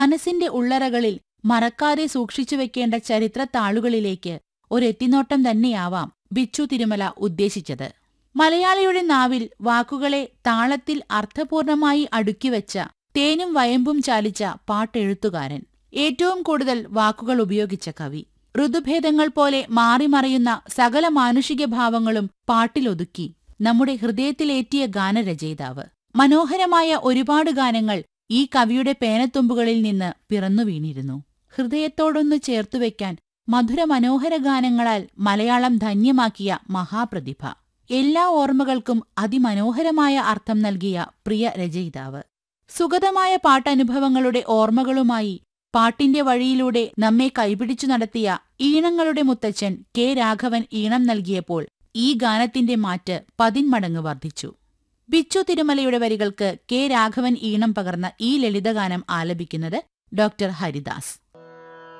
മനസ്സിന്റെ ഉള്ളറകളിൽ മറക്കാതെ സൂക്ഷിച്ചു വെക്കേണ്ട ചരിത്ര താളുകളിലേക്ക് ഒരെത്തിനോട്ടം തന്നെയാവാം ബിച്ചു തിരുമല ഉദ്ദേശിച്ചത് മലയാളിയുടെ നാവിൽ വാക്കുകളെ താളത്തിൽ അർത്ഥപൂർണമായി അടുക്കിവെച്ച തേനും വയമ്പും ചാലിച്ച പാട്ടെഴുത്തുകാരൻ ഏറ്റവും കൂടുതൽ വാക്കുകൾ ഉപയോഗിച്ച കവി ഋതുഭേദങ്ങൾ പോലെ മാറിമറയുന്ന സകല മാനുഷിക ഭാവങ്ങളും പാട്ടിലൊതുക്കി നമ്മുടെ ഹൃദയത്തിലേറ്റിയ ഗാനരചയിതാവ് മനോഹരമായ ഒരുപാട് ഗാനങ്ങൾ ഈ കവിയുടെ പേനത്തുമ്പുകളിൽ നിന്ന് പിറന്നു വീണിരുന്നു ഹൃദയത്തോടൊന്ന് ചേർത്തുവെക്കാൻ മധുരമനോഹര ഗാനങ്ങളാൽ മലയാളം ധന്യമാക്കിയ മഹാപ്രതിഭ എല്ലാ ഓർമ്മകൾക്കും അതിമനോഹരമായ അർത്ഥം നൽകിയ പ്രിയ രചയിതാവ് സുഗതമായ പാട്ടനുഭവങ്ങളുടെ ഓർമ്മകളുമായി പാട്ടിന്റെ വഴിയിലൂടെ നമ്മെ കൈപിടിച്ചു നടത്തിയ ഈണങ്ങളുടെ മുത്തച്ഛൻ കെ രാഘവൻ ഈണം നൽകിയപ്പോൾ ഈ ഗാനത്തിന്റെ മാറ്റ് പതിന്മടങ്ങ് വർദ്ധിച്ചു ബിച്ചു തിരുമലയുടെ വരികൾക്ക് കെ രാഘവൻ ഈണം പകർന്ന ഈ ലളിതഗാനം ആലപിക്കുന്നത് ഡോക്ടർ ഹരിദാസ്